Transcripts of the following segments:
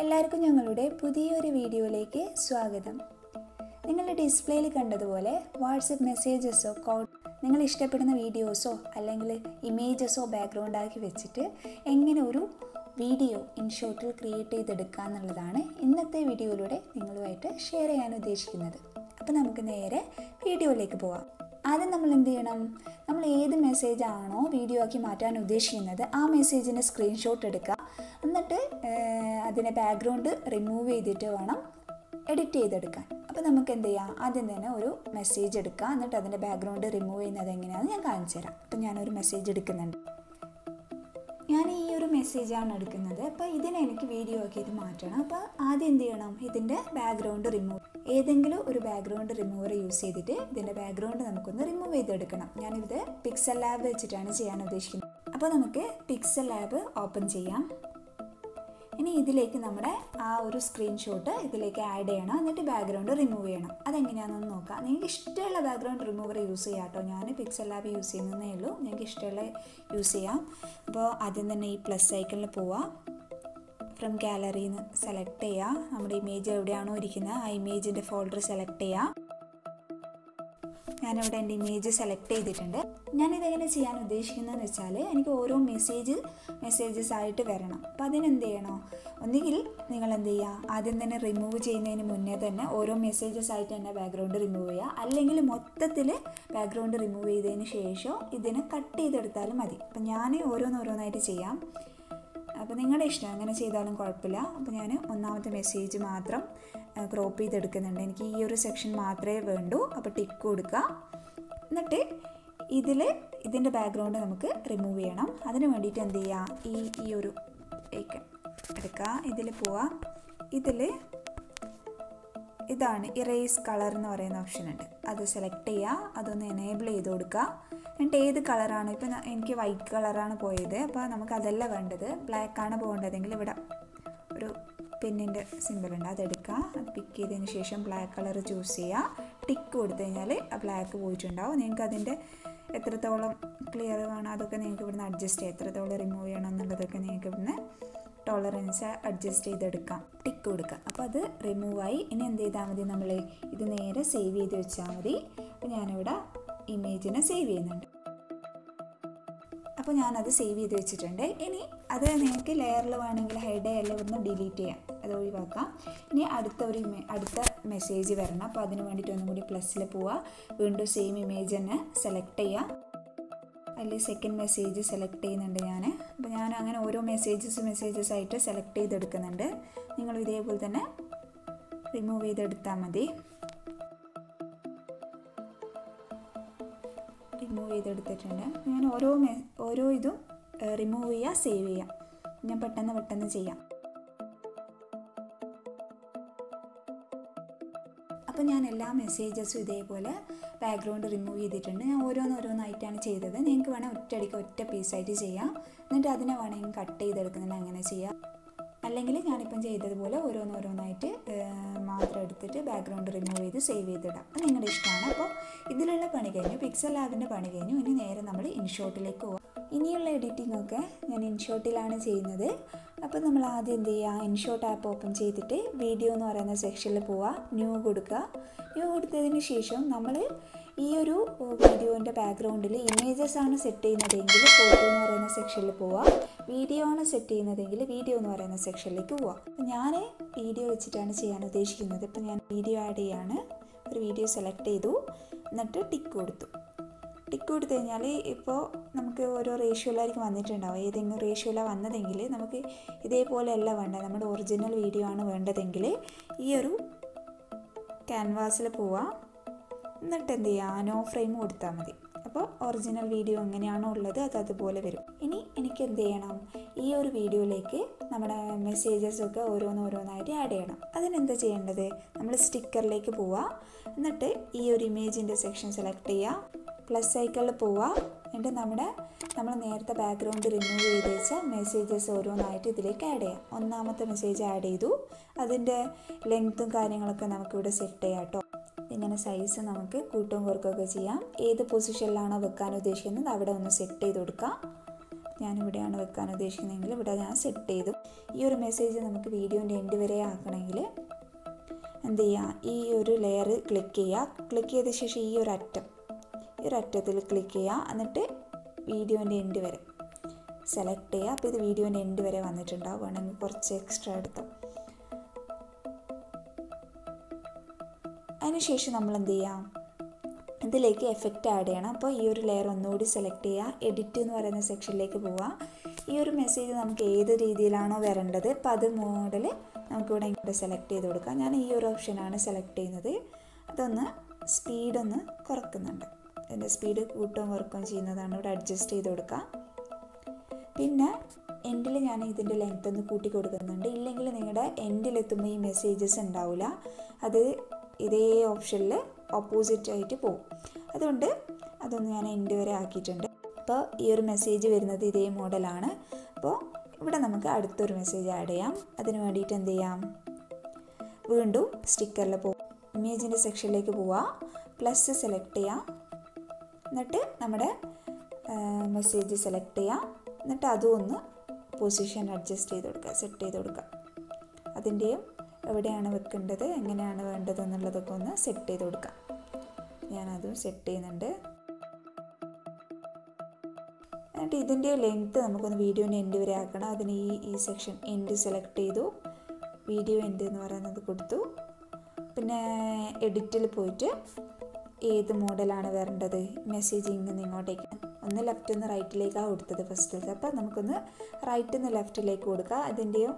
എല്ലാവർക്കും ഞങ്ങളുടെ പുതിയൊരു വീഡിയോയിലേക്ക് സ്വാഗതം നിങ്ങളുടെ ഡിസ്പ്ലേയിൽ കണ്ടതുപോലെ വാട്സപ്പ് മെസ്സേജസോ കോൾ നിങ്ങൾ ഇഷ്ടപ്പെടുന്ന വീഡിയോസോ അല്ലെങ്കിൽ ഇമേജസോ ബാക്ക്ഗ്രൗണ്ട് ആക്കി വെച്ചിട്ട് എങ്ങനെ ഒരു വീഡിയോ ഇൻഷോട്ടിൽ ക്രിയേറ്റ് ചെയ്തെടുക്കുക എന്നുള്ളതാണ് ഇന്നത്തെ വീഡിയോയിലൂടെ നിങ്ങളുമായിട്ട് ഷെയർ ചെയ്യാൻ ഉദ്ദേശിക്കുന്നത് അപ്പോൾ നമുക്ക് നേരെ വീഡിയോയിലേക്ക് പോവാം ആദ്യം നമ്മൾ എന്ത് ചെയ്യണം നമ്മൾ ഏത് മെസ്സേജ് ആണോ വീഡിയോ ആക്കി മാറ്റാൻ ഉദ്ദേശിക്കുന്നത് ആ മെസ്സേജിൻ്റെ സ്ക്രീൻഷോട്ട് എടുക്കുക എന്നിട്ട് ഏഹ്, അതിനെ ബാക്ക്ഗ്രൗണ്ട് റിമൂവ് ചെയ്തിട്ട് വേണം എഡിറ്റ് ചെയ്തെടുക്കാൻ അപ്പോൾ നമുക്ക് എന്ത് ചെയ്യാം ആദ്യം തന്നെ ഒരു മെസ്സേജ് എടുക്കുക എന്നിട്ട് അതിൻ്റെ ബാക്ക്ഗ്രൗണ്ട് റിമൂവ് ചെയ്യുന്നത് എങ്ങനെയാണെന്ന് ഞാൻ കാണിച്ചു തരാം അപ്പോൾ ഞാനൊരു മെസ്സേജ് എടുക്കുന്നുണ്ട് ഞാൻ ഈ ഒരു മെസ്സേജാണ് എടുക്കുന്നത് അപ്പോൾ ഇതിനെ എനിക്ക് വീഡിയോ ആക്കിയിട്ട് മാറ്റണം അപ്പോൾ ആദ്യം എന്ത് ചെയ്യണം ഇതിൻ്റെ ബാക്ക്ഗ്രൗണ്ട് റിമൂവ് ഏതെങ്കിലും ഒരു ബാക്ക്ഗ്രൗണ്ട് റിമൂവർ യൂസ് ചെയ്തിട്ട് ഇതിൻ്റെ ബാക്ക്ഗ്രൗണ്ട് നമുക്കൊന്ന് റിമൂവ് ചെയ്തെടുക്കണം ഞാനിത് പിക്സൽ ലാബ് വെച്ചിട്ടാണ് ചെയ്യാൻ ഉദ്ദേശിക്കുന്നത് അപ്പോൾ നമുക്ക് പിക്സൽ ലാബ് ഓപ്പൺ ചെയ്യാം ഇനി ഇതിലേക്ക് നമ്മുടെ ആ ഒരു സ്ക്രീൻഷോട്ട് ഇതിലേക്ക് ആഡ് ചെയ്യണം എന്നിട്ട് ബാക്ക്ഗ്രൗണ്ട് റിമൂവ് ചെയ്യണം അതെങ്ങനെയാണെന്ന് നോക്കാം നിങ്ങൾക്ക് ഇഷ്ടമുള്ള ബാക്ക്ഗ്രൗണ്ട് റിമൂവർ യൂസ് ചെയ്യാം കേട്ടോ ഞാൻ പിക്സൽ ലാബ് യൂസ് ചെയ്യുന്നതേ ഉള്ളൂ നിങ്ങൾക്ക് ഇഷ്ടമുള്ള യൂസ് ചെയ്യാം അപ്പോൾ ആദ്യം തന്നെ ഈ പ്ലസ് ഐക്കണിൽ പോവാം ഫ്രം ഗാലറിയിൽ നിന്ന് സെലക്ട് ചെയ്യുക നമ്മുടെ ഇമേജ് എവിടെയാണോ ഇരിക്കുന്നത് ആ ഇമേജിൻ്റെ ഫോൾഡർ സെലക്ട് ചെയ്യുക ഞാനിവിടെ എൻ്റെ ഇമേജ് സെലക്ട് ചെയ്തിട്ടുണ്ട് ഞാനിതെങ്ങനെ ചെയ്യാൻ ഉദ്ദേശിക്കുന്നതെന്ന് വെച്ചാൽ എനിക്ക് ഓരോ മെസ്സേജ് മെസ്സേജസ് ആയിട്ട് വരണം അപ്പോൾ അതിനെന്ത് ചെയ്യണോ ഒന്നുകിൽ നിങ്ങൾ എന്ത് ചെയ്യുക ആദ്യം തന്നെ റിമൂവ് ചെയ്യുന്നതിന് മുന്നേ തന്നെ ഓരോ മെസ്സേജസ് ആയിട്ട് തന്നെ ബാക്ക്ഗ്രൗണ്ട് റിമൂവ് ചെയ്യുക അല്ലെങ്കിൽ മൊത്തത്തിൽ ബാക്ക്ഗ്രൗണ്ട് റിമൂവ് ചെയ്തതിന് ശേഷം ഇതിനെ കട്ട് ചെയ്തെടുത്താലും മതി അപ്പം ഞാൻ ഓരോന്നോരോന്നായിട്ട് ചെയ്യാം അപ്പോൾ നിങ്ങളുടെ ഇഷ്ടം അങ്ങനെ ചെയ്താലും കുഴപ്പമില്ല അപ്പോൾ ഞാൻ ഒന്നാമത്തെ മെസ്സേജ് മാത്രം ക്രോപ്പ് ചെയ്തെടുക്കുന്നുണ്ട് എനിക്ക് ഈ ഒരു സെക്ഷൻ മാത്രമേ വേണ്ടൂ അപ്പോൾ ടിക്ക് കൊടുക്കുക എന്നിട്ട് ഇതിൽ ഇതിൻ്റെ ബാക്ക്ഗ്രൗണ്ട് നമുക്ക് റിമൂവ് ചെയ്യണം അതിന് വേണ്ടിയിട്ട് എന്ത് ചെയ്യുക ഈ ഈ ഒരു ഐക്കൺ എടുക്കുക ഇതിൽ പോവാം ഇതിൽ ഇതാണ് ഇറേസ് കളർ എന്ന് പറയുന്ന ഓപ്ഷൻ ഉണ്ട് അത് സെലക്ട് ചെയ്യുക അതൊന്ന് എനേബിൾ ചെയ്ത് കൊടുക്കുക എന്നിട്ട് ഏത് കളറാണ് ഇപ്പം ന- എനിക്ക് വൈറ്റ് കളറാണ് പോയത് അപ്പോൾ നമുക്ക് അതല്ല വേണ്ടത് ബ്ലാക്ക് ആണ് പോകേണ്ടതെങ്കിൽ ഇവിടെ ഒരു പെന്നിൻ്റെ സിമ്പിൾ ഉണ്ട് അതെടുക്കുക അത് പിക്ക് ചെയ്തതിന് ശേഷം ബ്ലാക്ക് കളർ ചൂസ് ചെയ്യുക ടിക്ക് കൊടുത്തു കഴിഞ്ഞാൽ ആ ബ്ലാക്ക് പോയിട്ടുണ്ടാവും നിങ്ങൾക്ക് അതിൻ്റെ എത്രത്തോളം ക്ലിയർ വേണം അതൊക്കെ നിങ്ങൾക്ക് ഇവിടുന്ന് അഡ്ജസ്റ്റ് ചെയ്യാം എത്രത്തോളം റിമൂവ് ചെയ്യണം എന്നുള്ളതൊക്കെ നിങ്ങൾക്ക് ഇവിടുന്ന് ടോളറൻസ് അഡ്ജസ്റ്റ് ചെയ്തെടുക്കാം ടിക്ക് കൊടുക്കുക അപ്പോൾ അത് റിമൂവ് ആയി ഇനി എന്ത് ചെയ്താൽ മതി നമ്മൾ ഇത് നേരെ സേവ് ചെയ്ത് വെച്ചാൽ മതി അപ്പോൾ ഞാനിവിടെ ഇമേജിനെ സേവ് ചെയ്യുന്നുണ്ട് അപ്പോൾ ഞാനത് സേവ് ചെയ്ത് വെച്ചിട്ടുണ്ട് ഇനി അത് നിങ്ങൾക്ക് ലെയറിൽ വേണമെങ്കിൽ ഹൈഡ് എല്ലാം ഇവിടുന്ന് ഡിലീറ്റ് ചെയ്യാം അത് ഒഴിവാക്കാം ഇനി അടുത്ത ഒരു ഇമേ അടുത്ത മെസ്സേജ് വരണം അപ്പോൾ അതിന് വേണ്ടിയിട്ട് ഒന്നും കൂടി പ്ലസ്സിൽ പോവുക വീണ്ടും സെയിം ഇമേജ് തന്നെ സെലക്ട് ചെയ്യുക അതിൽ സെക്കൻഡ് മെസ്സേജ് സെലക്ട് ചെയ്യുന്നുണ്ട് ഞാൻ അപ്പോൾ ഞാൻ അങ്ങനെ ഓരോ മെസ്സേജസ് മെസ്സേജസ് ആയിട്ട് സെലക്ട് ചെയ്തെടുക്കുന്നുണ്ട് നിങ്ങൾ ഇതേപോലെ തന്നെ റിമൂവ് ചെയ്തെടുത്താൽ മതി റിമൂവ് ചെയ്തെടുത്തിട്ടുണ്ട് ഞാൻ ഓരോ മെ ഓരോ ഇതും റിമൂവ് ചെയ്യുക സേവ് ചെയ്യാം ഞാൻ പെട്ടെന്ന് പെട്ടെന്ന് ചെയ്യാം അപ്പോൾ ഞാൻ എല്ലാ മെസ്സേജസും ഇതേപോലെ ബാക്ക്ഗ്രൗണ്ട് റിമൂവ് ചെയ്തിട്ടുണ്ട് ഞാൻ ഓരോന്നോരോന്നായിട്ടാണ് ചെയ്തത് നിങ്ങൾക്ക് വേണേൽ ഒറ്റയടിക്ക് ഒറ്റ പീസായിട്ട് ചെയ്യാം എന്നിട്ട് അതിനെ വേണമെങ്കിൽ കട്ട് ചെയ്തെടുക്കുന്നുണ്ട് അങ്ങനെ ചെയ്യാം അല്ലെങ്കിൽ ഞാനിപ്പം ചെയ്തതുപോലെ ഓരോന്നോരോന്നായിട്ട് ഏഹ്, മാത്രം എടുത്തിട്ട് ബാക്ക്ഗ്രൗണ്ട് റിമൂവ് ചെയ്ത് സേവ് ചെയ്തിടാം അത് നിങ്ങളുടെ ഇഷ്ടമാണ് അപ്പോൾ ഇതിലുള്ള പണി കഴിഞ്ഞു പിക്സൽ ലാബിൻ്റെ പണി കഴിഞ്ഞു ഇനി നേരെ നമ്മൾ ഇൻഷോട്ടിലേക്ക് പോകാം ഇനിയുള്ള എഡിറ്റിംഗ് ഒക്കെ ഞാൻ ഇൻഷോട്ടിലാണ് ചെയ്യുന്നത് അപ്പോൾ നമ്മൾ ആദ്യം എന്ത് ചെയ്യുക ഇൻഷോട്ട് ആപ്പ് ഓപ്പൺ ചെയ്തിട്ട് വീഡിയോ എന്ന് പറയുന്ന സെക്ഷനിൽ പോവുക ന്യൂ കൊടുക്കുക ന്യൂ കൊടുത്തതിന് ശേഷം നമ്മൾ ഈ ഒരു വീഡിയോൻ്റെ ബാക്ക്ഗ്രൗണ്ടിൽ ഇമേജസ് ആണ് സെറ്റ് ചെയ്യുന്നതെങ്കിൽ ഫോട്ടോ എന്ന് പറയുന്ന സെക്ഷനിൽ പോവുക വീഡിയോ ആണ് സെറ്റ് ചെയ്യുന്നതെങ്കിൽ വീഡിയോ എന്ന് പറയുന്ന സെക്ഷനിലേക്ക് പോവുക അപ്പോൾ ഞാൻ വീഡിയോ വെച്ചിട്ടാണ് ചെയ്യാൻ ഉദ്ദേശിക്കുന്നത് ഇപ്പോൾ ഞാൻ വീഡിയോ ആഡ് ചെയ്യാണ് ഒരു വീഡിയോ സെലക്ട് ചെയ്തു എന്നിട്ട് ടിക്ക് കൊടുത്തു ടിക്ക് കൊടുത്തു കഴിഞ്ഞാൽ ഇപ്പോൾ നമുക്ക് ഓരോ റേഷ്യോയിലായിരിക്കും വന്നിട്ടുണ്ടാവും ഏതെങ്കിലും റേഷ്യോയിലാണ് വന്നതെങ്കിൽ നമുക്ക് ഇതേപോലെയല്ല വേണ്ടത് നമ്മുടെ ഒറിജിനൽ വീഡിയോ ആണ് വേണ്ടതെങ്കിൽ ഈ ഒരു ക്യാൻവാസിൽ പോവുക എന്നിട്ട് എന്ത് ചെയ്യുക നോ ഫ്രെയിം കൊടുത്താൽ മതി അപ്പോൾ ഒറിജിനൽ വീഡിയോ എങ്ങനെയാണോ ഉള്ളത് അത് അതുപോലെ വരും ഇനി എനിക്ക് എന്ത് ചെയ്യണം ഈ ഒരു വീഡിയോയിലേക്ക് നമ്മുടെ മെസ്സേജസ് ഒക്കെ ഓരോന്നോരോന്നായിട്ട് ആഡ് ചെയ്യണം അതിനെന്താ ചെയ്യേണ്ടത് നമ്മൾ സ്റ്റിക്കറിലേക്ക് പോവുക എന്നിട്ട് ഈ ഒരു ഇമേജിൻ്റെ സെക്ഷൻ സെലക്ട് ചെയ്യുക പ്ലസ് സൈക്കിളിൽ പോവുക എന്നിട്ട് നമ്മുടെ നമ്മൾ നേരത്തെ ബാക്ക്ഗ്രൗണ്ട് റിമൂവ് ചെയ്ത് വെച്ച മെസ്സേജസ് ഓരോന്നായിട്ട് ഇതിലേക്ക് ആഡ് ചെയ്യാം ഒന്നാമത്തെ മെസ്സേജ് ആഡ് ചെയ്തു അതിൻ്റെ ലെങ്ത്തും കാര്യങ്ങളൊക്കെ നമുക്കിവിടെ സെറ്റ് ചെയ്യാം കേട്ടോ ഇങ്ങനെ സൈസ് നമുക്ക് കൂട്ടവും കുറക്കുകയൊക്കെ ചെയ്യാം ഏത് പൊസിഷനിലാണോ വെക്കാൻ ഉദ്ദേശിക്കുന്നത് അവിടെ ഒന്ന് സെറ്റ് ചെയ്ത് കൊടുക്കാം ഞാനിവിടെയാണ് വെക്കാൻ ഉദ്ദേശിക്കുന്നതെങ്കിൽ ഇവിടെ ഞാൻ സെറ്റ് ചെയ്തു ഈ ഒരു മെസ്സേജ് നമുക്ക് വീഡിയോൻ്റെ എൻഡ് വരെ ആക്കണമെങ്കിൽ എന്ത് ചെയ്യുക ഈ ഒരു ലെയർ ക്ലിക്ക് ചെയ്യുക ക്ലിക്ക് ചെയ്ത ശേഷം ഈ ഒരു അറ്റം ഈ ഒരു അറ്റത്തിൽ ക്ലിക്ക് ചെയ്യുക എന്നിട്ട് വീഡിയോൻ്റെ എൻഡ് വരെ സെലക്ട് ചെയ്യുക അപ്പോൾ ഇത് വീഡിയോൻ്റെ എൻഡ് വരെ വന്നിട്ടുണ്ടാവും വേണമെങ്കിൽ കുറച്ച് എക്സ്ട്രാ എടുത്തോ അതിനുശേഷം നമ്മൾ എന്ത് ചെയ്യാം ഇതിലേക്ക് എഫക്റ്റ് ആഡ് ചെയ്യണം അപ്പോൾ ഈ ഒരു ലെയർ ഒന്നുകൂടി സെലക്ട് ചെയ്യുക എഡിറ്റ് എന്ന് പറയുന്ന സെക്ഷനിലേക്ക് പോവുക ഈ ഒരു മെസ്സേജ് നമുക്ക് ഏത് രീതിയിലാണോ വരേണ്ടത് അപ്പോൾ അത് മോഡൽ നമുക്കിവിടെ ഇങ്ങോട്ട് സെലക്ട് ചെയ്ത് കൊടുക്കാം ഞാൻ ഈ ഒരു ഓപ്ഷനാണ് സെലക്ട് ചെയ്യുന്നത് അതൊന്ന് സ്പീഡൊന്ന് കുറക്കുന്നുണ്ട് ഇതിൻ്റെ സ്പീഡ് കൂട്ടുകയും കുറക്കുകയും ചെയ്യുന്നതാണ് ഇവിടെ അഡ്ജസ്റ്റ് ചെയ്ത് കൊടുക്കുക പിന്നെ എൻഡിൽ ഞാൻ ഇതിൻ്റെ ലെങ്ത് ഒന്ന് കൂട്ടി കൊടുക്കുന്നുണ്ട് ഇല്ലെങ്കിൽ നിങ്ങളുടെ എൻഡിലെത്തുമ്പോൾ ഈ മെസ്സേജസ് ഉണ്ടാവില്ല അത് ഇതേ ഓപ്ഷനിൽ ഓപ്പോസിറ്റ് ആയിട്ട് പോകും അതുകൊണ്ട് അതൊന്ന് ഞാൻ എൻഡ് വരെ ആക്കിയിട്ടുണ്ട് അപ്പോൾ ഈ ഒരു മെസ്സേജ് വരുന്നത് ഇതേ മോഡലാണ് അപ്പോൾ ഇവിടെ നമുക്ക് അടുത്തൊരു മെസ്സേജ് ആഡ് ചെയ്യാം അതിന് വേണ്ടിയിട്ട് എന്ത് ചെയ്യാം വീണ്ടും സ്റ്റിക്കറിൽ പോകും ഇമേജിൻ്റെ സെക്ഷനിലേക്ക് പോവുക പ്ലസ് സെലക്ട് ചെയ്യാം എന്നിട്ട് നമ്മുടെ മെസ്സേജ് സെലക്ട് ചെയ്യാം എന്നിട്ട് അതും ഒന്ന് പൊസിഷൻ അഡ്ജസ്റ്റ് ചെയ്ത് കൊടുക്കുക സെറ്റ് ചെയ്ത് കൊടുക്കുക അതിൻ്റെയും എവിടെയാണ് വെക്കേണ്ടത് എങ്ങനെയാണ് വേണ്ടത് എന്നുള്ളതൊക്കെ ഒന്ന് സെറ്റ് ചെയ്ത് കൊടുക്കാം ഞാനതും സെറ്റ് ചെയ്യുന്നുണ്ട് എന്നിട്ട് ഇതിൻ്റെ ലെങ്ത്ത് നമുക്കൊന്ന് വീഡിയോൻ്റെ എൻഡ് വരെ ആക്കണം അതിന് ഈ ഈ സെക്ഷൻ എൻഡ് സെലക്ട് ചെയ്തു വീഡിയോ എൻഡ് എന്ന് പറയുന്നത് കൊടുത്തു പിന്നെ എഡിറ്റിൽ പോയിട്ട് ഏത് മോഡലാണ് വരേണ്ടത് മെസ്സേജ് ഇങ്ങനെ ഇങ്ങോട്ടേക്ക് ഒന്ന് ലെഫ്റ്റ് നിന്ന് റൈറ്റിലേക്കാണ് കൊടുത്തത് ഫസ്റ്റ് അപ്പോൾ നമുക്കൊന്ന് റൈറ്റിൽ നിന്ന് ലെഫ്റ്റിലേക്ക് കൊടുക്കുക അതിൻ്റെയും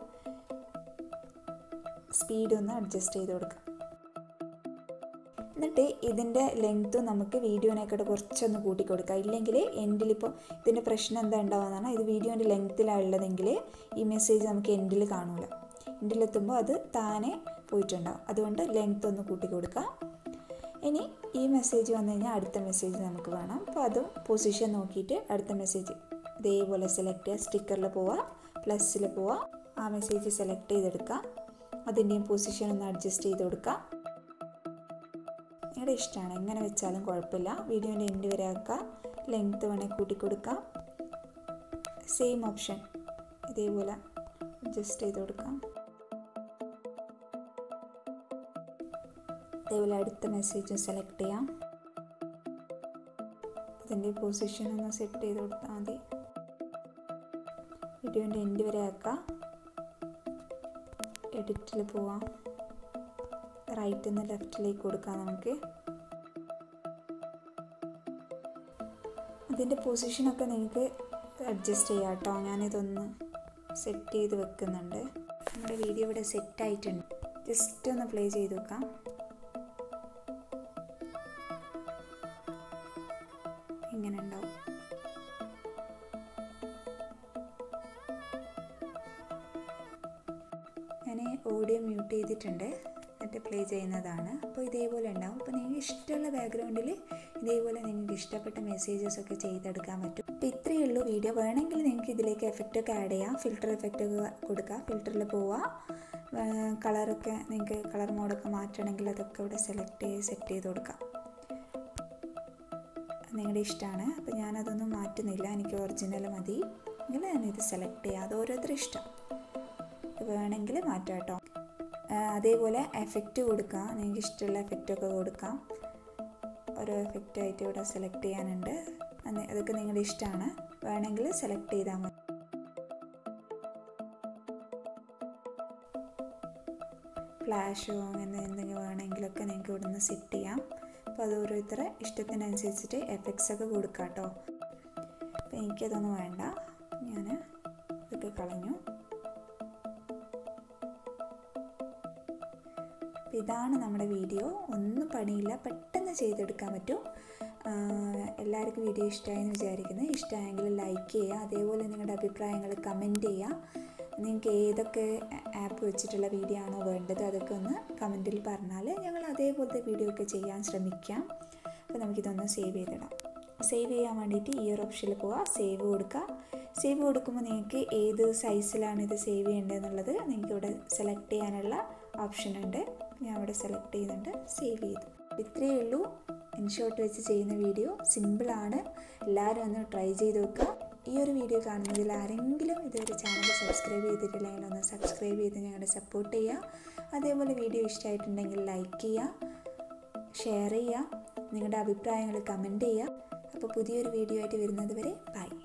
സ്പീഡ് ഒന്ന് അഡ്ജസ്റ്റ് ചെയ്ത് കൊടുക്കുക എന്നിട്ട് ഇതിൻ്റെ ലെങ്ത്ത് നമുക്ക് വീഡിയോനേക്കാട്ട് കുറച്ചൊന്ന് കൂട്ടി കൊടുക്കുക ഇല്ലെങ്കിൽ എൻഡിലിപ്പോൾ ഇതിൻ്റെ പ്രശ്നം എന്താ ഉണ്ടാവുകയെന്നാണ് ഇത് വീഡിയോൻ്റെ ലെങ്ത്തിലുള്ളതെങ്കിൽ ഈ മെസ്സേജ് നമുക്ക് എൻഡിൽ കാണൂല എൻഡിലെത്തുമ്പോൾ അത് താനെ പോയിട്ടുണ്ടാവും അതുകൊണ്ട് ലെങ്ത്ത് ഒന്ന് കൂട്ടി കൊടുക്കുക ഇനി ഈ മെസ്സേജ് വന്നു കഴിഞ്ഞാൽ അടുത്ത മെസ്സേജ് നമുക്ക് വേണം അപ്പോൾ അതും പൊസിഷൻ നോക്കിയിട്ട് അടുത്ത മെസ്സേജ് ഇതേപോലെ സെലക്ട് ചെയ്യുക സ്റ്റിക്കറിൽ പോവുക പ്ലസ്സിൽ പോവുക ആ മെസ്സേജ് സെലക്ട് ചെയ്തെടുക്കുക അതിൻ്റെയും പൊസിഷൻ ഒന്ന് അഡ്ജസ്റ്റ് ചെയ്ത് കൊടുക്കുക നിങ്ങളുടെ ഇഷ്ടമാണ് എങ്ങനെ വെച്ചാലും കുഴപ്പമില്ല വീഡിയോൻ്റെ എൻഡ് വരെ ആക്കുക ലെങ്ത്ത് വേണമെങ്കിൽ കൂട്ടി കൊടുക്കാം സെയിം ഓപ്ഷൻ ഇതേപോലെ അഡ്ജസ്റ്റ് ചെയ്ത് കൊടുക്കാം അതേപോലെ അടുത്ത മെസ്സേജും സെലക്ട് ചെയ്യാം അതിൻ്റെ പൊസിഷൻ ഒന്ന് സെറ്റ് ചെയ്ത് കൊടുത്താൽ മതി വീഡിയോൻ്റെ എൻഡ് വരെ ആക്കാം എഡിറ്റിൽ പോവാം റൈറ്റിൽ നിന്ന് ലെഫ്റ്റിലേക്ക് കൊടുക്കാം നമുക്ക് അതിൻ്റെ പൊസിഷനൊക്കെ നിങ്ങൾക്ക് അഡ്ജസ്റ്റ് ചെയ്യാം കേട്ടോ ഞാനിതൊന്ന് സെറ്റ് ചെയ്ത് വെക്കുന്നുണ്ട് നമ്മുടെ വീഡിയോ ഇവിടെ സെറ്റ് ആയിട്ടുണ്ട് ജസ്റ്റ് ഒന്ന് പ്ലേ ചെയ്ത് വെക്കാം ഇങ്ങനെ ഉണ്ടാവും ഞാൻ ഓഡിയോ മ്യൂട്ട് ചെയ്തിട്ടുണ്ട് എന്നിട്ട് പ്ലേ ചെയ്യുന്നതാണ് അപ്പോൾ ഇതേപോലെ ഉണ്ടാവും അപ്പോൾ നിങ്ങൾക്ക് ഇഷ്ടമുള്ള ബാക്ക്ഗ്രൗണ്ടിൽ ഇതേപോലെ നിങ്ങൾക്ക് ഇഷ്ടപ്പെട്ട മെസ്സേജസ് ഒക്കെ ചെയ്തെടുക്കാൻ പറ്റും അപ്പോൾ ഇത്രയേ ഉള്ളൂ വീഡിയോ വേണമെങ്കിൽ നിങ്ങൾക്ക് ഇതിലേക്ക് എഫക്റ്റ് ഒക്കെ ആഡ് ചെയ്യാം ഫിൽറ്റർ എഫക്റ്റ് ഒക്കെ കൊടുക്കുക ഫിൽറ്ററിൽ പോവുക കളറൊക്കെ നിങ്ങൾക്ക് കളർ മോഡൊക്കെ മാറ്റണമെങ്കിൽ അതൊക്കെ ഇവിടെ സെലക്ട് ചെയ്ത് സെറ്റ് ചെയ്ത് കൊടുക്കാം നിങ്ങളുടെ ഇഷ്ടമാണ് അപ്പോൾ ഞാനതൊന്നും മാറ്റുന്നില്ല എനിക്ക് ഒറിജിനൽ മതി എങ്കിൽ ഞാനിത് സെലക്ട് ചെയ്യാം അത് ഓരോരുത്തരും ഇഷ്ടം വേണമെങ്കിൽ മാറ്റാം കേട്ടോ അതേപോലെ എഫക്റ്റ് കൊടുക്കാം നിങ്ങൾക്ക് ഇഷ്ടമുള്ള എഫക്റ്റൊക്കെ കൊടുക്കാം ഓരോ എഫക്റ്റായിട്ട് ഇവിടെ സെലക്ട് ചെയ്യാനുണ്ട് അതൊക്കെ നിങ്ങളുടെ ഇഷ്ടമാണ് വേണമെങ്കിൽ സെലക്ട് ചെയ്താൽ മതി ഫ്ലാഷോ അങ്ങനെ എന്തെങ്കിലും വേണമെങ്കിലൊക്കെ നിങ്ങൾക്ക് ഇവിടെ നിന്ന് സെറ്റ് ചെയ്യാം അപ്പോൾ അത് ഓരോരുത്തരുടെ ഇഷ്ടത്തിനനുസരിച്ചിട്ട് എഫക്ട്സ് ഒക്കെ കൊടുക്കാം കേട്ടോ അപ്പോൾ എനിക്കതൊന്നും വേണ്ട ഞാൻ ഇതൊക്കെ കളഞ്ഞു അപ്പോൾ ഇതാണ് നമ്മുടെ വീഡിയോ ഒന്നും പണിയില്ല പെട്ടെന്ന് ചെയ്തെടുക്കാൻ പറ്റും എല്ലാവർക്കും വീഡിയോ ഇഷ്ടമായെന്ന് വിചാരിക്കുന്നത് ഇഷ്ടമായെങ്കിൽ ലൈക്ക് ചെയ്യുക അതേപോലെ നിങ്ങളുടെ അഭിപ്രായങ്ങൾ കമൻറ്റ് ചെയ്യുക നിങ്ങൾക്ക് ഏതൊക്കെ ആപ്പ് വെച്ചിട്ടുള്ള വീഡിയോ ആണോ വേണ്ടത് അതൊക്കെ ഒന്ന് കമൻറ്റിൽ പറഞ്ഞാൽ ഞങ്ങൾ അതേപോലത്തെ വീഡിയോ ഒക്കെ ചെയ്യാൻ ശ്രമിക്കാം അപ്പോൾ നമുക്കിതൊന്ന് സേവ് ചെയ്തിടാം സേവ് ചെയ്യാൻ വേണ്ടിയിട്ട് ഈ ഒരു ഓപ്ഷനിൽ പോവുക സേവ് കൊടുക്കുക സേവ് കൊടുക്കുമ്പോൾ നിങ്ങൾക്ക് ഏത് സൈസിലാണ് ഇത് സേവ് ചെയ്യേണ്ടതെന്നുള്ളത് നിങ്ങൾക്ക് ഇവിടെ സെലക്ട് ചെയ്യാനുള്ള ഓപ്ഷൻ ഉണ്ട് ഞാൻ ഇവിടെ സെലക്ട് ചെയ്യുന്നുണ്ട് സേവ് ചെയ്തു ഇത്രയേ ഉള്ളൂ ഇൻഷോട്ട് വെച്ച് ചെയ്യുന്ന വീഡിയോ സിമ്പിളാണ് എല്ലാവരും ഒന്ന് ട്രൈ ചെയ്ത് നോക്കുക ഈ ഒരു വീഡിയോ കാണുന്നതിൽ ആരെങ്കിലും ഇതുവരെ ചാനൽ സബ്സ്ക്രൈബ് ചെയ്തിട്ടില്ലെങ്കിൽ ഒന്ന് സബ്സ്ക്രൈബ് ചെയ്ത് ഞങ്ങളെ സപ്പോർട്ട് ചെയ്യുക അതേപോലെ വീഡിയോ ഇഷ്ടമായിട്ടുണ്ടെങ്കിൽ ലൈക്ക് ചെയ്യുക ഷെയർ ചെയ്യുക നിങ്ങളുടെ അഭിപ്രായങ്ങൾ കമൻറ്റ് ചെയ്യുക അപ്പോൾ പുതിയൊരു വീഡിയോ ആയിട്ട് വരുന്നത് വരെ ബൈ